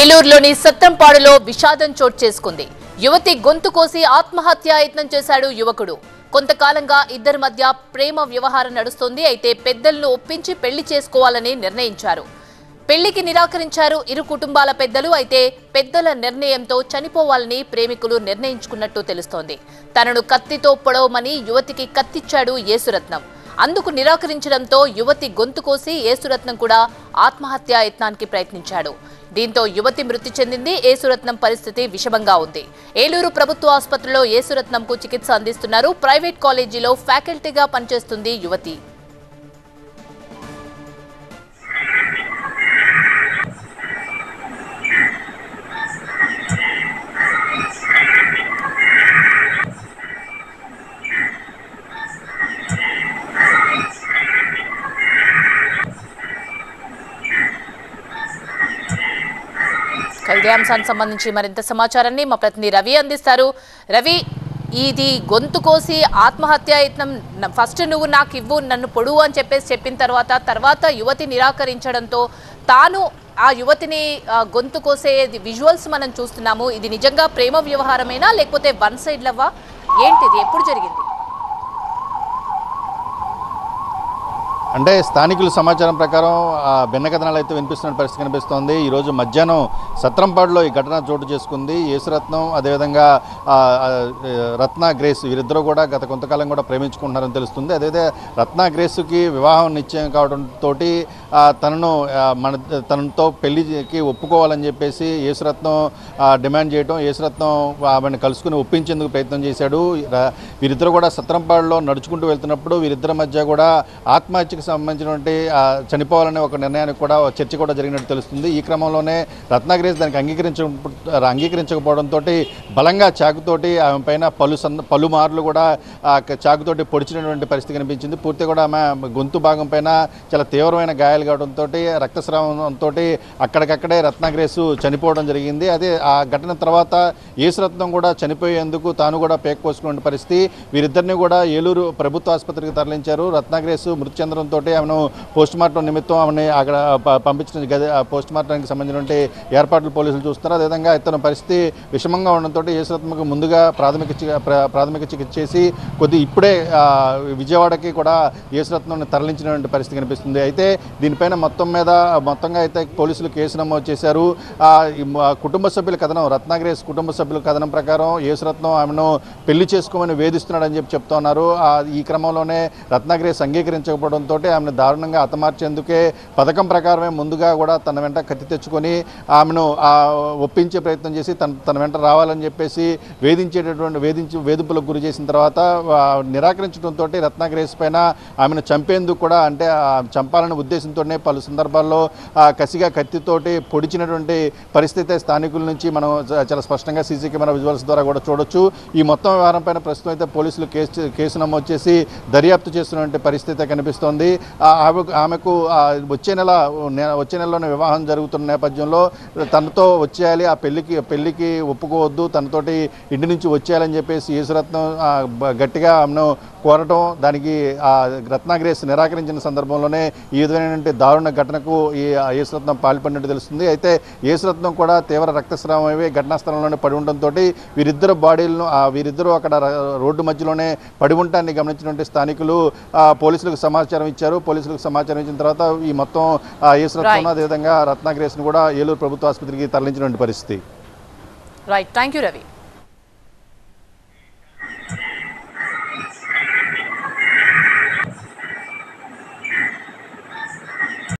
ఏలూరులోని సత్తంపాడులో విషాదం చోటు చేసుకుంది యువతి గొంతు కోసి ఆత్మహత్యాయత్నం చేశాడు యువకుడు కొంతకాలంగా ఇద్దరి మధ్య ప్రేమ వ్యవహారం నడుస్తోంది అయితే పెద్దలను ఒప్పించి పెళ్లి చేసుకోవాలని నిర్ణయించారు పెళ్లికి నిరాకరించారు ఇరు కుటుంబాల పెద్దలు అయితే పెద్దల నిర్ణయంతో చనిపోవాలని ప్రేమికులు నిర్ణయించుకున్నట్టు తెలుస్తోంది తనను కత్తితో పొడవమని యువతికి కత్తిచ్చాడు యేసురత్నం అందుకు నిరాకరించడంతో యువతి గొంతు కోసి యేసురత్నం కూడా ఆత్మహత్యాయత్నానికి ప్రయత్నించాడు దీంతో యువతి మృతి చెందింది యేసురత్నం పరిస్థితి విషమంగా ఉంది ఏలూరు ప్రభుత్వ ఆసుపత్రిలో యేసురత్నంకు చికిత్స అందిస్తున్నారు ప్రైవేట్ కాలేజీలో ఫ్యాకల్టీగా పనిచేస్తుంది యువతి ఇదే అంశానికి సంబంధించి మరింత సమాచారాన్ని మా ప్రతినిధి రవి అందిస్తారు రవి ఇది గొంతు కోసి ఆత్మహత్యాయత్నం న- ఫస్ట్ నువ్వు నాకు ఇవ్వు నన్ను పొడువు అని చెప్పేసి చెప్పిన తర్వాత తర్వాత యువతి నిరాకరించడంతో తాను ఆ యువతిని ఆ, గొంతు కోసే విజువల్స్ మనం చూస్తున్నాము ఇది నిజంగా ప్రేమ వ్యవహారమేనా లేకపోతే వన్ సైడ్ లవ్వా ఏంటిది ఎప్పుడు జరిగింది అంటే స్థానికుల సమాచారం ప్రకారం ఆ, భిన్న కథనాలు అయితే వినిపిస్తున్న పరిస్థితి కనిపిస్తోంది ఈరోజు మధ్యాహ్నం సత్రంపాడులో ఈ ఘటన చోటు చేసుకుంది యేసురత్నం అదేవిధంగా ఆ, ఆ, రత్న గ్రేస్ వీరిద్దరూ కూడా గత కొంతకాలం కూడా ప్రేమించుకుంటున్నారని తెలుస్తుంది అదేవిధంగా రత్న గ్రేస్కి వివాహం నిశ్చయం కావడంతో తనను ఆ, మన తనతో పెళ్లికి ఒప్పుకోవాలని చెప్పేసి యేసురత్నం ఆ, డిమాండ్ చేయడం యేసురత్నం ఆమెను కలుసుకుని ఒప్పించేందుకు ప్రయత్నం చేశాడు ర- వీరిద్దరు కూడా సత్రంపాడులో నడుచుకుంటూ వెళ్తున్నప్పుడు వీరిద్దరి మధ్య కూడా ఆత్మహత్యకు సంబంధించినటువంటి ఆ, చనిపోవాలనే ఒక నిర్ణయానికి కూడా ఒక చర్చ కూడా జరిగినట్టు తెలుస్తుంది ఈ క్రమంలోనే రత్నాగిరీస్ దానికి అంగీకరించ అంగీకరించకపోవడంతో బలంగా చాకుతోటి ఆమె పైన పలు సంద పలుమార్లు కూడా ఆ క- చాకుతోటి పొడిచినటువంటి పరిస్థితి కనిపించింది పూర్తిగా కూడా ఆమె గొంతు భాగం పైన చాలా తీవ్రమైన గాయాలు కావడంతో రక్తస్రావంతో అక్కడికక్కడే రత్నాగ్రేసు చనిపోవడం జరిగింది అదే ఆ ఘటన తర్వాత యేసురత్నం కూడా చనిపోయేందుకు తాను కూడా పేక్ పోసుకున్న పరిస్థితి వీరిద్దరిని కూడా ఏలూరు ప్రభుత్వ ఆసుపత్రికి తరలించారు రత్నాగ్రేసు మృతి చెందడంతో ఆమెను పోస్ట్ మార్టం నిమిత్తం ఆమెను అక్కడ ప- పంపించిన గది పోస్ట్ మార్టానికి సంబంధించినటువంటి ఏర్పాట్లు పోలీసులు చూస్తున్నారు అదేవిధంగా ఇతని పరిస్థితి విషమంగా ఉండడంతో యేసురత్నకు ముందుగా ప్రాథమిక చి- ప్ర- ప్రాథమిక చికిత్స చేసి కొద్ది ఇప్పుడే ఆ, విజయవాడకి కూడా యేసురత్నం తరలించినటువంటి పరిస్థితి కనిపిస్తుంది అయితే దీనిపైన మొత్తం మీద మొత్తంగా అయితే పోలీసులు కేసు నమోదు చేశారు ఆ, ఈ మ- కుటుంబ సభ్యుల కథనం రత్నాగ్రేస్ కుటుంబ సభ్యుల కథనం ప్రకారం యేసురత్నం ఆమెను పెళ్లి చేసుకోమని వేధిస్తున్నాడని చెప్పి చెప్తా ఉన్నారు ఆ, ఈ క్రమంలోనే రత్నాగ్రేస్ అంగీకరించకపోవడంతో ఆమెను దారుణంగా హతమార్చేందుకే పథకం ప్రకారమే ముందుగా కూడా తన వెంట కత్తి తెచ్చుకొని ఆమెను ఆ, ఒప్పించే ప్రయత్నం చేసి తన తన వెంట రావాలని చెప్పేసి వేధించేటటువంటి వేధించి వేధింపులకు గురి చేసిన తర్వాత ఆ, నిరాకరించడంతో రత్నాగ్రేస్ పైన ఆమెను చంపేందుకు కూడా అంటే ఆ, చంపాలనే ఉద్దేశంతోనే పలు సందర్భాల్లో ఆ, కసిగా కత్తితోటి పొడిచినటువంటి పరిస్థితి స్థానికుల నుంచి మనం చ- చాలా స్పష్టంగా సీసీ కెమెరా విజువల్స్ ద్వారా కూడా చూడొచ్చు ఈ మొత్తం వ్యవహారం పైన ప్రస్తుతం అయితే పోలీసులు కేసు కేసు నమోదు చేసి దర్యాప్తు చేస్తున్నటువంటి పరిస్థితి కనిపిస్తోంది ఆ, ఆమెకు ఆమెకు ఆ, వచ్చే నెల నె- వచ్చే నెలలోనే వివాహం జరుగుతున్న నేపథ్యంలో తనతో వచ్చేయాలి ఆ పెళ్లికి పెళ్లికి ఒప్పుకోవద్దు తనతోటి ఇంటి నుంచి వచ్చేయాలని చెప్పేసి యేసురత్నం ఆ, బ- గట్టిగా ఆమెను కోరటం దానికి ఆ రత్నాగ్రేస్ నిరాకరించిన సందర్భంలోనే ఈ విధమైనటువంటి దారుణ ఘటనకు ఈ ఆ యేసురత్నం పాల్పడినట్టు తెలుస్తుంది అయితే యేసురత్నం కూడా తీవ్ర రక్తస్రావం అయి ఘటనా స్థలంలోనే పడి ఉండడంతో వీరిద్దరు బాడీలను ఆ వీరిద్దరూ అక్కడ ర- రోడ్డు మధ్యలోనే పడి ఉండటాన్ని గమనించినటువంటి స్థానికులు ఆ, పోలీసులకు సమాచారం ఇచ్చారు పోలీసులకు సమాచారం ఇచ్చిన తర్వాత ఈ మొత్తం ఆ, యేసురత్నం Right. అదేవిధంగా రత్నాగ్రేస్ను కూడా ఏలూరు ప్రభుత్వ ఆసుపత్రికి తరలించినటువంటి పరిస్థితి రైట్ థ్యాంక్ యూ రవి